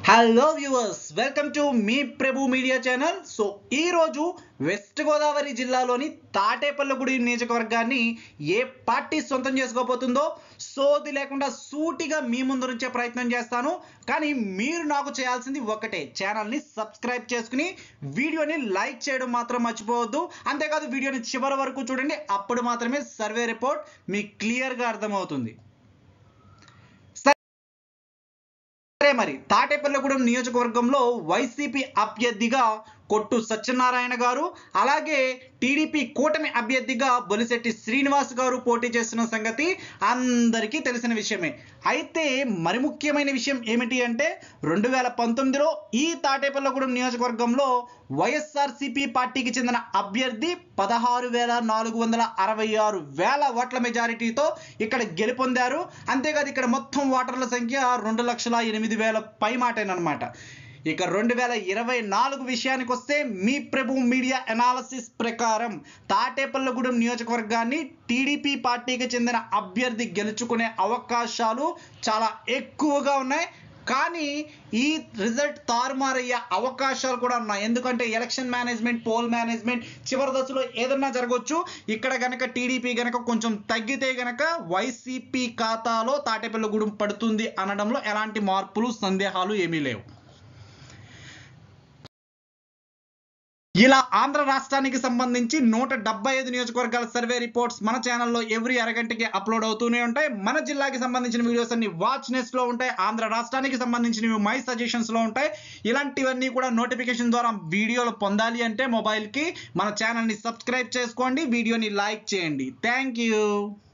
hello viewers welcome to మీ Prabhu media channel so ఈ రోజు వెస్ట్ గోదావరి జిల్లాలోని తాటేపల్లగుడి నియోజకవర్గాన్ని ఏ పార్టీ సొంతం చేసుకోబోతుందో సోది లేకుండా సూటిగా మీ ముందు నుంచే ప్రయత్నం చేస్తాను కానీ మీరు నాకు చేయాల్సింది ఒకటే ఛానల్ని సబ్స్క్రైబ్ చేసుకుని వీడియోని లైక్ చేయడం మాత్రం మర్చిపోవద్దు అంతేకాదు వీడియోని చివరి వరకు చూడండి అప్పుడు మాత్రమే సర్వే రిపోర్ట్ మీకు క్లియర్గా అర్థమవుతుంది సరే మరి తాటేపల్లగూడెం నియోజకవర్గంలో వైసీపీ అభ్యర్థిగా కొట్టు సత్యనారాయణ గారు అలాగే టీడీపీ కూటమి అభ్యర్థిగా బొలిశెట్టి శ్రీనివాస్ గారు పోటీ చేస్తున్న సంగతి అందరికీ తెలిసిన విషయమే అయితే మరి ముఖ్యమైన విషయం ఏమిటి అంటే రెండు వేల పంతొమ్మిదిలో ఈ తాటేపల్లగూడెం నియోజకవర్గంలో వైఎస్ఆర్సీపీ పార్టీకి చెందిన అభ్యర్థి పదహారు వేల నాలుగు వందల అరవై ఆరు వేల ఓట్ల మెజారిటీతో ఇక్కడ గెలుపొందారు అంతేకాదు ఇక్కడ మొత్తం ఓటర్ల సంఖ్య రెండు లక్షల ఎనిమిది వేల పై మాటేనమాట ఇక రెండు వేల ఇరవై నాలుగు విషయానికి వస్తే మీ ప్రభు మీడియా అనాలసిస్ ప్రకారం తాటేపల్లగూడెం నియోజకవర్గాన్ని టీడీపీ పార్టీకి చెందిన అభ్యర్థి గెలుచుకునే అవకాశాలు చాలా ఎక్కువగా ఉన్నాయి కానీ ఈ రిజల్ట్ తారుమారయ్యే అవకాశాలు కూడా ఉన్నాయి ఎందుకంటే ఎలక్షన్ మేనేజ్మెంట్ పోల్ మేనేజ్మెంట్ చివరి దశలో ఏదన్నా జరగవచ్చు ఇక్కడ గనక టీడీపీ గనక కొంచెం తగ్గితే గనక వైసీపీ ఖాతాలో తాటేపల్లగూడెం పడుతుంది అనడంలో ఎలాంటి మార్పులు సందేహాలు ఏమీ లేవు ఇలా ఆంధ్ర రాష్ట్రానికి సంబంధించి నూట డెబ్బై ఐదు నియోజకవర్గాల సర్వే రిపోర్ట్స్ మన ఛానల్లో ఎవ్రీ అరగంటకి అప్లోడ్ అవుతూనే ఉంటాయి మన జిల్లాకి సంబంధించిన వీడియోస్ అన్ని వాచ్ నెస్ట్ లో ఉంటాయి ఆంధ్ర రాష్ట్రానికి సంబంధించినవి మై సజెషన్స్ లో ఉంటాయి ఇలాంటివన్నీ కూడా నోటిఫికేషన్ ద్వారా వీడియోలు పొందాలి అంటే మొబైల్ కి మన ఛానల్ ని సబ్స్క్రైబ్ చేసుకోండి వీడియోని లైక్ చేయండి థ్యాంక్ యూ